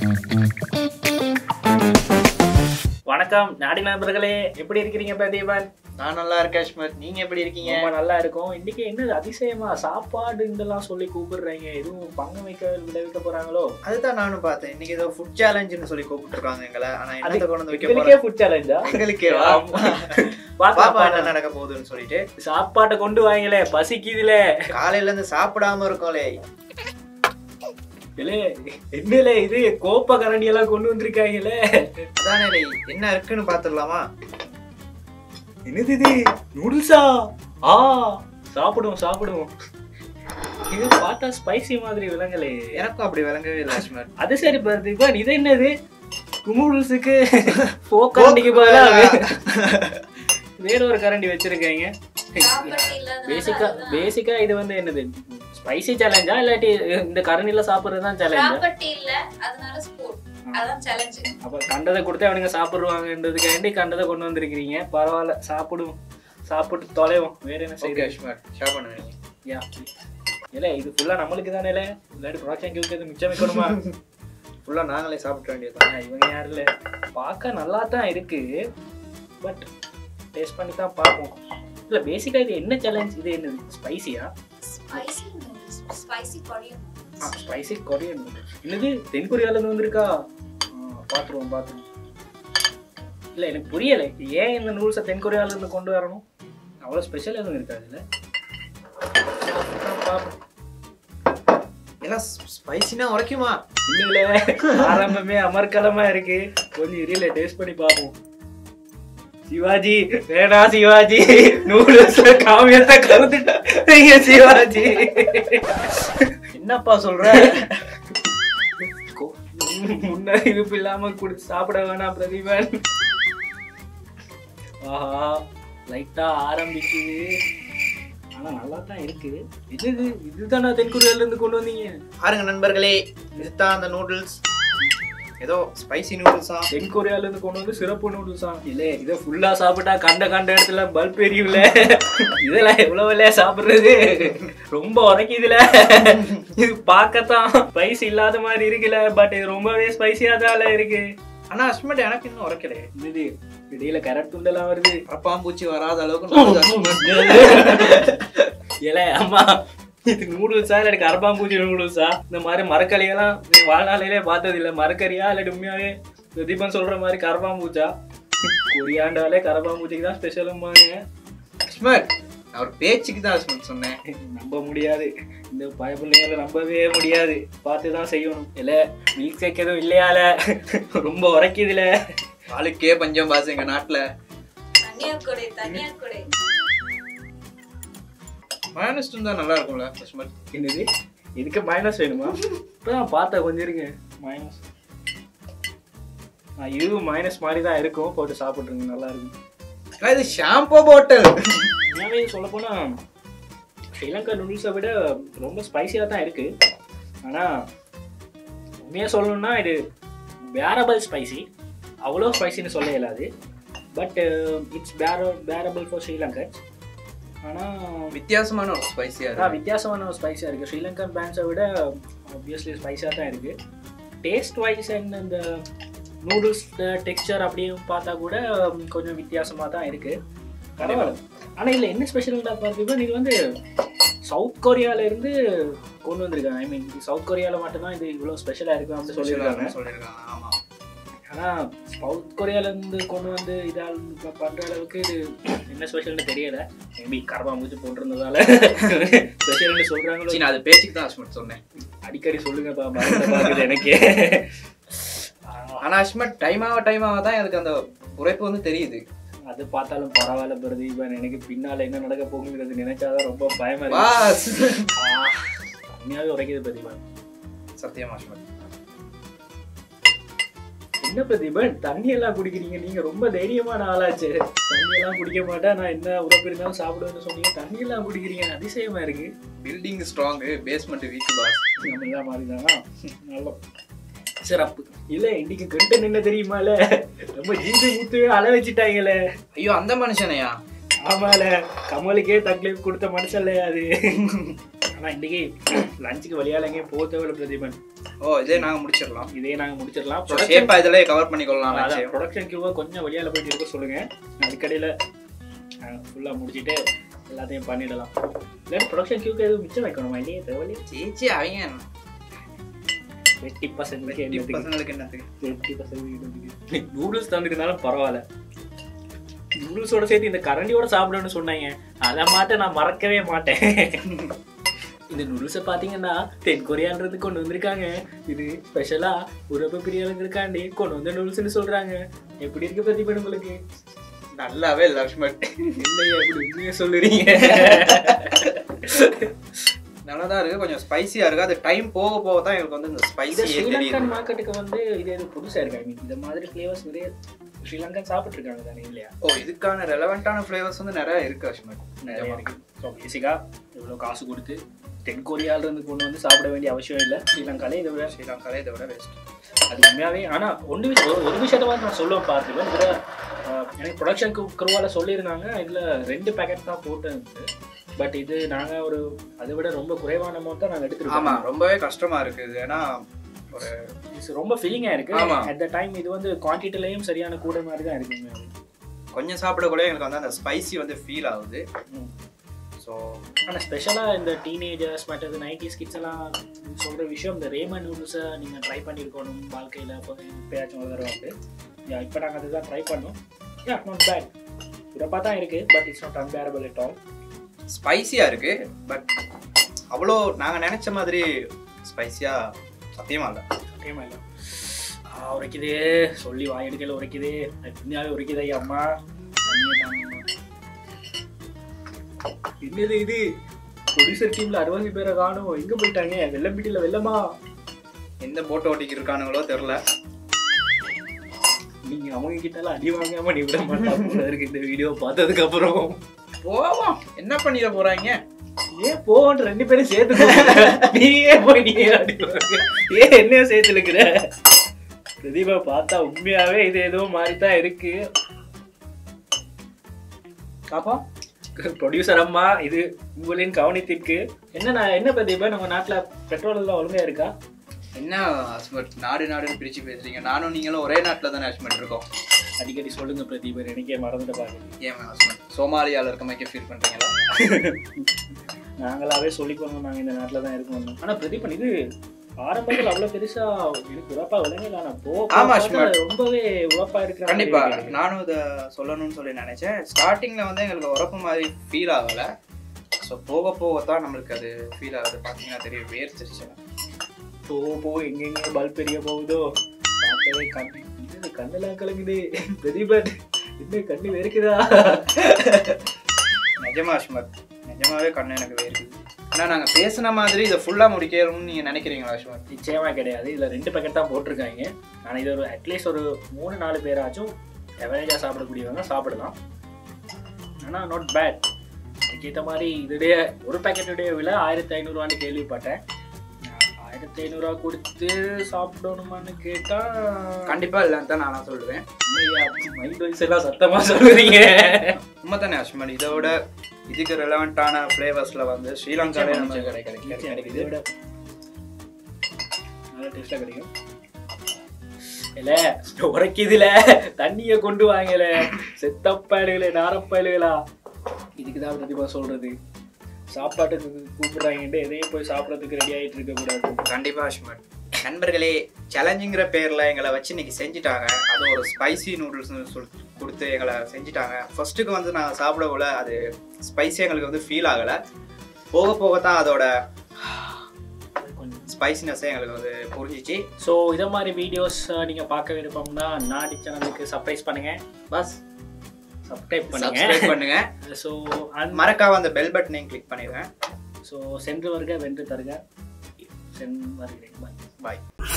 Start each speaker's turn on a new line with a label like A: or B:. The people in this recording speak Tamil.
A: வணக்கம் நாடி நண்பர்களே எப்படி இருக்கிறீங்க பிரதீபன்
B: நான் நல்லா இருக்கேன் அஸ்மத் நீங்க எப்படி இருக்கீங்க
A: ரொம்ப நல்லா இருக்கும் இன்னைக்கு என்ன அதிசயமா சாப்பாடு இதெல்லாம் சொல்லி கூப்பிடுறீங்க எதுவும் பங்கு வைக்க விளைவிக்க போறாங்களோ
B: அதுதான் நானும் பார்த்தேன் இன்னைக்கு ஏதோ ஃபுட் சேலஞ்சுன்னு சொல்லி கூப்பிட்டுருக்காங்க எங்களை ஆனா
A: அது
B: என்னத்தை கொண்டு வந்து வைக்க
A: எங்களுக்கே
B: போறோம்
A: ஃபுட் சேலஞ்சா
B: எங்களுக்கே
A: ஆமா.
B: பாப்பா
A: பாப்பா
B: என்ன நடக்க போகுதுன்னு சொல்லிட்டு
A: சாப்பாட்டை கொண்டு வாங்களே பசிக்குதுல
B: காலையில இருந்து சாப்பிடாம இருக்கோம்லே
A: இல்லே என்னல இது கோப்ப கரண்டி எல்லாம் கொண்டு வந்திருக்காங்களே
B: அதானே டேய், என்ன இருக்குன்னு பாத்துடலாமா
A: என்னது இது நூடுல்ஸா ஆ சாப்பிடுவோம் சாப்பிடுவோம் இது பார்த்தா ஸ்பைசி மாதிரி விலங்கலே
B: எனக்கும் அப்படி விளங்கவே இல்லை அஸ்மத்
A: அது சரி பிரதீபன் இது என்னது நூடுல்ஸுக்கு ஃபோக் கரண்டிக்கு பதிலாக வேற ஒரு கரண்டி வச்சிருக்கீங்க பேசிக்கா பேசிக்கா இது வந்து என்னது ஸ்பைசி சேலஞ்சா இல்லாட்டி இந்த கரண்டில சாப்பிடுறது தான் சேலஞ்சா
C: ப்ராப்பர்ட்டி இல்ல அதனால ஸ்போர்ட் அதான் சேலஞ்ச்
A: அப்ப கண்டதை கொடுத்து அவனுங்க சாப்பிடுவாங்கன்றதுக்காண்டி கண்டதை கொண்டு வந்திருக்கிறீங்க பரவாயில்ல சாப்பிடுவோம் சாப்பிட்டு தொலைவோம் வேற என்ன
B: ஓகே
A: செய்யுது
B: அஸ்மத் ஷேர் பண்ணுவீங்க
A: யா இல்ல இது ஃபுல்லா நம்மளுக்கு தானே இல்ல இல்லாட்டி ப்ராஜெக்ட் இருக்கிறது மிச்சம் வைக்கணுமா
B: ஃபுல்லா நாங்களே சாப்பிட வேண்டியதுதான்
A: ஆனா, இவங்க யாரும் இல்ல பார்க்க நல்லா தான் இருக்கு பட் டேஸ்ட் பண்ணி தான் பார்ப்போம் இல்ல பேசிக்கா இது என்ன சேலஞ்ச் இது என்னது ஸ்பைசியா
C: spicy noodles spicy Korean
A: spicy Korean என்னது தென்கொரியால இருந்து வந்திருக்கா ஆ, பாத்துருவோம் பாத்துருவோம் இல்ல எனக்கு புரியல ஏன் இந்த நூல்ஸை தென்கொரியால இருந்து கொண்டு வரணும் அவ்வளவு ஸ்பெஷல் எதுவும் இருக்காது இல்ல பாப்போம்
B: எல்லாம் ஸ்பைசினா உரைக்குமா
A: இல்ல ஆரம்பமே அமர்க்கலமா இருக்கு கொஞ்சம் இரியல டேஸ்ட் பண்ணி பார்ப்போம் சிவாஜி வேணா சிவாஜி நூடுல்ஸ்ல காமியத்தை கலந்துட்டீங்க சிவாஜி
B: என்னப்பா சொல்ற
A: கோ- முன்னறிவிப்பு இல்லாம குடி சாப்பிட வேணாம் பிரதீபன் ஆஹா லைட்டா ஆரம்பிக்குது ஆனா நல்லா தான் இருக்கு இது இது இதுதானா தென்கொரியால இருந்து கொண்டு வந்தீங்க
B: பாருங்க நண்பர்களே இதுதான் அந்த நூடுல்ஸ் ஏதோ ஸ்பைசி நூடுல்ஸா
A: தென்கொரியால இருந்து கொண்டு வந்து சிறப்பு நூடுல்ஸா இல்ல இதை ஃபுல்லா சாப்பிட்டா கண்ட கண்ட இடத்துல பல்ப் எரியும்ல இதெல்லாம் எவ்வளவு இல்லையா சாப்பிடுறது ரொம்ப உரைக்குதுல இது பார்க்கத்தான் ஸ்பைஸ் இல்லாத மாதிரி இருக்குல்ல பட் இது ரொம்பவே ஸ்பைசியா தான் இருக்கு
B: ஆனா அஸ்மட் எனக்கு இன்னும் உரைக்கலே
A: இது இடையில கரண்ட் துண்டெல்லாம் வருது
B: பரப்பாம்பூச்சி வராத அளவுக்கு நூடுல்ஸ் அஸ்மத்.
A: ஏல அம்மா இது நூடுல்ஸா இல்லாட்டி கரப்பாம்பூச்சி நூடுல்ஸா இந்த மாதிரி மரக்கறியெல்லாம் நீ வாழ்நாளையிலே பார்த்தது இல்ல மரக்கறியா இல்லாட்டி உண்மையாவே தீபன் சொல்ற மாதிரி கரப்பாம்பூச்சா கொரியாண்டாலே கரப்பாம்பூச்சிக்கு தான் ஸ்பெஷலும்பாங்க
B: அஸ்மத் நான் ஒரு பேச்சுக்கு தான் அஸ்மத் சொன்னேன்
A: நம்ப முடியாது இந்த பயப்பிள்ளைங்களை நம்பவே முடியாது பார்த்து தான் செய்யணும் இல்ல மில்க் ஷேக் எதுவும் இல்லையால ரொம்ப உரைக்குதுல
B: ஆளுக்கே பஞ்சம் பாஸ் எங்க நாட்டுல
C: தனியாக்குடை தனியாக்குடை
B: மயோனஸ் தான் நல்லா இருக்கும்ல அஸ்மத்
A: என்னது இதுக்கு மைனஸ் வேணுமா இப்பதான் பார்த்தா கொஞ்சம் இருங்க மைனஸ் இதுவும் மைனஸ் மாதிரி தான் இருக்கும் போட்டு சாப்பிட்ருங்க நல்லா இருக்கும்
B: ஆனா இது ஷாம்போ பாட்டில்
A: உண்மையாவே சொல்ல போனா ஸ்ரீலங்கா நூடுல்ஸை விட ரொம்ப ஸ்பைசியாக தான் இருக்கு ஆனா உண்மையாக சொல்லணும்னா இது பேரபிள் ஸ்பைசி அவ்வளோ ஸ்பைசின்னு சொல்ல இயலாது but it's bear bearable for Sri Lankans ஆனால்
B: வித்தியாசமான ஒரு ஸ்பைசியா
A: அதான் வித்தியாசமான ஒரு ஸ்பைஸாக இருக்குது ஸ்ரீலங்கன் பிராண்ட்ஸை விட ஆப்வியஸ்லி ஸ்பைஸாக தான் இருக்குது டேஸ்ட் வைஸ் அண்ட் இந்த நூடுல்ஸ் டெக்ஸ்சர் அப்படியும் பார்த்தா கூட உம், கொஞ்சம் வித்தியாசமாக தான் இருக்குது பரவாயில்ல ஆனால் இதில் என்ன ஸ்பெஷல்னா பார்த்தீங்கன்னா இது வந்து சவுத் கொரியாவிலேருந்து கொண்டு வந்திருக்காங்க ஐ மீன் சவுத் கொரியாவில் மட்டும்தான் இது இவ்வளோ ஸ்பெஷலாக இருக்கும் அப்படின்னு சொல்லியிருக்காங்க
B: சொல்லியிருக்காங்க ஆமா
A: ஆனால் சவுத் கொரியாவிலேருந்து கொண்டு வந்து இதால் பண்ணுற அளவுக்கு இது என்ன ஸ்பெஷல்னு தெரியல மேபி கரபாம்பூச்சி போட்டிருந்ததால ஸ்பெஷல்னு சொல்கிறாங்களோ
B: சரி, நான் அது பேச்சுக்கு தான் அஸ்மத் சொன்னேன்
A: அடிக்கடி சொல்லுங்கப்பா மறந்து பாக்குது எனக்கு
B: ஆனா அஸ்மத் டைம் ஆக டைம் ஆக தான் எனக்கு அந்த உரைப்பு வந்து தெரியுது
A: அது பார்த்தாலும் பரவாயில்ல பிரதீபன் எனக்கு பின்னால என்ன நடக்க போகுங்கிறது நினைச்சாதான் ரொம்ப பயமா இருக்கு
B: பாஸ்
A: ஆ, உண்மையாவே உரைக்குது பிரதீபன்
B: சத்தியமா அஸ்மத்
A: என்ன பிரதீபன் தண்ணி எல்லாம் குடிக்கிறீங்க நீங்க ரொம்ப தைரியமான ஆளாச்சு தண்ணி எல்லாம் குடிக்க மாட்டேன் நான் என்ன உறப்பு இருந்தாலும் சாப்பிடுவேன்னு சொன்னீங்க தண்ணி எல்லாம் குடிக்கிறீங்க அதிசயமா இருக்கு
B: building strong basement weak boss
A: நம்ம எல்லாம் மாதிரிதானா நல்ல சிறப்பு இல்ல இன்னைக்கு கண்டென்ட் என்ன தெரியுமால ரொம்ப ஜீந்து முத்துவே அழ வச்சுட்டாங்களே
B: ஐயோ அந்த மனுஷனையா
A: ஆமால கமலுக்கே தக்லீஃப் கொடுத்த மனுஷன் இல்லையா அது ஆனால் இன்னைக்கு லஞ்சுக்கு வழியால எங்கேயும் போக தேவையில்ல பிரதீபன்
B: ஓ இதே நாங்கள் முடிச்சிடலாம்
A: இதே நாங்கள் முடிச்சிடலாம்
B: ஷேப்பாக இதிலே கவர் பண்ணிக்கொள்ளலாம் நிச்சயம்
A: ப்ரொடக்ஷன் கியூவை கொஞ்சம் வெளியால போயிட்டு இருக்க சொல்லுங்க அதுக்கடையில் ஃபுல்லாக முடிச்சிட்டு எல்லாத்தையும் பண்ணிடலாம் இல்லை ப்ரொடக்ஷன் கியூக்கு எதுவும் மிச்சம் வைக்கணுமா இல்லையே தேவையில்லையே
B: சேச்சி அவங்க
A: எயிட்டி பர்சன்ட்
B: பசங்களுக்கு என்னத்துக்கு
A: எயிட்டி பர்சன்ட் நூடுல்ஸ் தந்துருந்தாலும் பரவாயில்ல நூடுல்ஸோட சேர்த்து இந்த கரண்டியோட சாப்பிடணும்னு சொன்னாங்க அதை மாட்ட நான் மறக்கவே மாட்டேன் இந்த நூடுல்ஸை பார்த்தீங்கன்னா தென் கொரியான்றது கொண்டு வந்திருக்காங்க இது ஸ்பெஷலாக உறவு பிரியாளுங்களுக்காண்டி கொண்டு வந்த நூடுல்ஸ்னு சொல்கிறாங்க எப்படி இருக்கு பிரதிபன் உங்களுக்கு
B: நல்லாவே லக்ஷ்மண்
A: இல்லையா இப்படி உண்மையை சொல்லுறீங்க
B: நல்லா தான் இருக்கு கொஞ்சம் ஸ்பைசியாக இருக்கு அது டைம் போக போக தான் எங்களுக்கு வந்து இந்த
A: இது
B: ஸ்பைசியே தெரியுது
A: ஸ்ரீலங்கன் மார்க்கெட்டுக்கு வந்து இது எது புதுசாக இருக்கு ஐ மீன் இந்த மாதிரி ஃப்ளேவர்ஸ் நிறைய ஸ்ரீலங்கன் சாப்பிட்ருக்காங்க தானே இல்லையா
B: ஓ இதுக்கான ரெலவெண்ட்டான ஃப்ளேவர்ஸ் வந்து நிறைய இருக்கு லக்ஷ்மண்
A: நிறைய இருக்கு ஸோ பேசிக்காக இவ்வளோ காசு கொடுத்து தென் கொரியாவிலேருந்து கொண்டு வந்து சாப்பிட வேண்டிய அவசியம் இல்லை ஸ்ரீலங்காலே இதை விட
B: ஸ்ரீலங்காலே இதை விட பெஸ்ட்
A: அது உண்மையாகவே ஆனால் ஒன்று விஷயம் ஒரு- ஒரு விஷயத்த வந்து நான் சொல்லுவேன் பார்த்துருவேன் இதில் எனக்கு ப்ரொடக்ஷன் குருவால் சொல்லியிருந்தாங்க இதில் ரெண்டு பேக்கெட் தான் போட்டு இருந்துச்சு பட் இது நாங்கள் ஒரு அதை விட ரொம்ப குறைவான அமௌண்ட் தான் நாங்கள் எடுத்துருக்கோம்
B: ஆமா ரொம்பவே கஷ்டமா இருக்குது ஏன்னா ஒரு
A: இது ரொம்ப ஃபீலிங்காக இருக்கு
B: ஆமா.
A: அட் த டைம் இது வந்து குவான்டிட்டிலையும் சரியான கூட மாதிரி தான் இருக்கு உண்மையாவே.
B: கொஞ்சம் சாப்பிடக்குள்ளே எங்களுக்கு வந்து அந்த ஸ்பைசி வந்து ஃபீல் ஆகுது
A: ம்.
B: ஸோ
A: ஆனால் ஸ்பெஷலாக இந்த டீனேஜர்ஸ் மற்றது நைன்டி கிட்ஸ் எல்லாம் சொல்கிற விஷயம் இந்த ரேமன் நூடுல்ஸை நீங்கள் ட்ரை பண்ணியிருக்கணும் வாழ்க்கையில் எப்பயாச்சும் ஒரு தடவை வந்து யா இப்போ நாங்கள் அதுதான் ட்ரை பண்ணோம் யா நாட் பேட் சிறப்பாக தான் இருக்குது but it's not unbearable it all
B: ஸ்பைசியாக இருக்கு பட் அவ்வளோ நாங்கள் நினைச்ச மாதிரி ஸ்பைசியாக சத்தியமா இல்லை
A: சத்தியமா இல்லை ஆ, உரைக்குது சொல்லி வாய் எடுக்கல உரைக்குது உண்மையாவே உரைக்குது ஐயா அம்மா தண்ணியை தாங்கம்மா. என்னது இது ப்ரொடியூசர் டீம்ல அறுபது பேரை காணும் எங்க போயிட்டாங்க வெள்ளம்பிட்டில வெள்ளமா
B: எந்த போட்டோ ஓட்டிக்கு இருக்கானுங்களோ தெரில
A: நீங்க அவங்க கிட்ட எல்லாம் அடி வாங்காம நீ விட மாட்டாங்க இருக்கு இந்த வீடியோ பார்த்ததுக்கு அப்புறம்
B: போவோம் என்ன பண்ணிட போறாங்க
A: ஏன் போவோன்னு ரெண்டு பேரும் சேர்த்து போங்க. நீயே போய் நீ அடி வாங்கு. ஏன் என்னைய சேர்த்து இருக்கிற பிரதீபா பார்த்தா உண்மையாவே இது ஏதோ மாதிரி தான் இருக்கு பாப்பா ப்ரொடியூசர் அம்மா இது உங்களின் கவனத்திற்கு என்ன நான் என்ன பிரதீபா நம்ம நாட்டுல பெட்ரோல் எல்லாம் ஒழுங்கா இருக்கா
B: என்ன ஹஸ்பண்ட் நாடு நாடுன்னு பிரிச்சு பேசுறீங்க நானும் நீங்களும் ஒரே நாட்டில் தானே ஹஸ்பண்ட் இருக்கோம்
A: அடிக்கடி சொல்லுங்க பிரதீபர் எனக்கே மறந்துட்டு பாருங்க
B: ஏன் ஹஸ்பண்ட் சோமாலியாவில் இருக்க மாதிரி ஃபீல் பண்ணுறீங்களா
A: நாங்களாவே சொல்லிக்கணும் நாங்க இந்த நாட்டுல தான் இருக்கோம் ஆனா பிரதீபன் இது ஆரம்பத்தில் அவ்வளவு பெருசா எனக்கு உறப்பா விளங்கல ஆனா போ போ
B: ஆமா,
A: பார்த்தா
B: ஸ்மார்ட்.
A: ரொம்பவே உறப்பா இருக்கிற
B: கண்டிப்பா
A: மாதிரி இருக்கு.
B: நானும் இதை சொல்லணும்னு சொல்லி நினைச்சேன் ஸ்டார்டிங்ல வந்து எங்களுக்கு உரப்பு மாதிரி ஃபீல் ஆகல ஸோ போக போக தான் நம்மளுக்கு அது ஃபீல் ஆகுது பார்த்தீங்கன்னா தெரியும் வேர்ச்சிருச்சு
A: போ போ எங்கெங்க பல்ப் பெரிய போகுதோ பார்க்கவே கண்ணு இது கண்ணெல்லாம் கலங்குது பிரதீபன் இன்னும் கண்ணு வெறுக்குதா
B: நிஜமா அஷ்மத் நிஜமாவே கண்ணு எனக்கு வேர்க்குது ஏன்னா நாங்கள் பேசின மாதிரி இதை ஃபுல்லாக முடிக்கணும்னு நீங்கள் நினைக்கிறீங்களா அஷ்மத்
A: நிச்சயமா கிடையாது இதுல ரெண்டு பேக்கெட் தான் போட்டிருக்காங்க ஆனா இது ஒரு அட்லீஸ்ட் ஒரு மூணு நாலு பேராச்சும் எவரேஜா சாப்பிடக்கூடியவங்க சாப்பிடலாம் ஆனா நாட் பேட் அதுக்கேற்ற மாதிரி இதுடைய ஒரு பாக்கெட்டுடைய விலை ஆயிரத்தி ஐநூறுவான்னு கேள்விப்பட்டேன் ஆயிரத்தி ஐநூறுரூவா கொடுத்து சாப்பிடணுமான்னு கேட்டா
B: கண்டிப்பாக இல்லைன்னு தான் நான் சொல்லுவேன்
A: மைண்ட் வைஸ் எல்லாம் சத்தமா சொல்லுறீங்க
B: உண்மை தானே அஷ்மத் இதை விட இதுக்கு ரெலவெண்ட்டான ஃப்ளேவர்ஸில் வந்து ஸ்ரீலங்காவே நமக்கு கிடை- கிடை- கிடைக்குது
A: இதை விட நல்ல டேஸ்டா கிடைக்கும் இல்ல உரைக்குதுல தண்ணிய கொண்டு வாங்கல செத்தப்பயலுகளே நாரப்பயலுகளா இதுக்கு தான் பிரதிபா சொல்றது சாப்பாட்டுக்கு கூப்பிடுறாங்கன்ட்டு எதையும் போய் சாப்பிடறதுக்கு ரெடி ஆயிட்டு இருக்க கூடாது
B: கண்டிப்பா அஷ்மத் நண்பர்களே சேலஞ்சுங்கிற பேர்ல எங்களை வச்சு இன்னைக்கு செஞ்சுட்டாங்க அது ஒரு ஸ்பைசி நூடுல்ஸ்னு சொல் கொடுத்து எங்களை செஞ்சுட்டாங்க ஃபர்ஸ்ட்டுக்கு வந்து நாங்கள் சாப்பிடக்குள்ள அது ஸ்பைசி எங்களுக்கு வந்து ஃபீல் ஆகலை போக போக தான் அதோட
A: கொஞ்சம்
B: ஸ்பைசினஸ்ஸே எங்களுக்கு வந்து புரிஞ்சிச்சு
A: ஸோ இதை மாதிரி வீடியோஸ் நீங்கள் பார்க்க விருப்பம்னா நாடி சேனலுக்கு சர்ப்ரைஸ் பண்ணுங்க
B: பஸ்
A: சப்ஸ்கிரைப் பண்ணுங்க
B: சப்ஸ்கிரைப் பண்ணுங்க
A: ஸோ
B: மறக்காம அந்த பெல் பட்டனையும் கிளிக் பண்ணிடுங்க
A: ஸோ சென்று வருக வென்று தருக சென்று வருகிறேன் பாய்
B: பாய்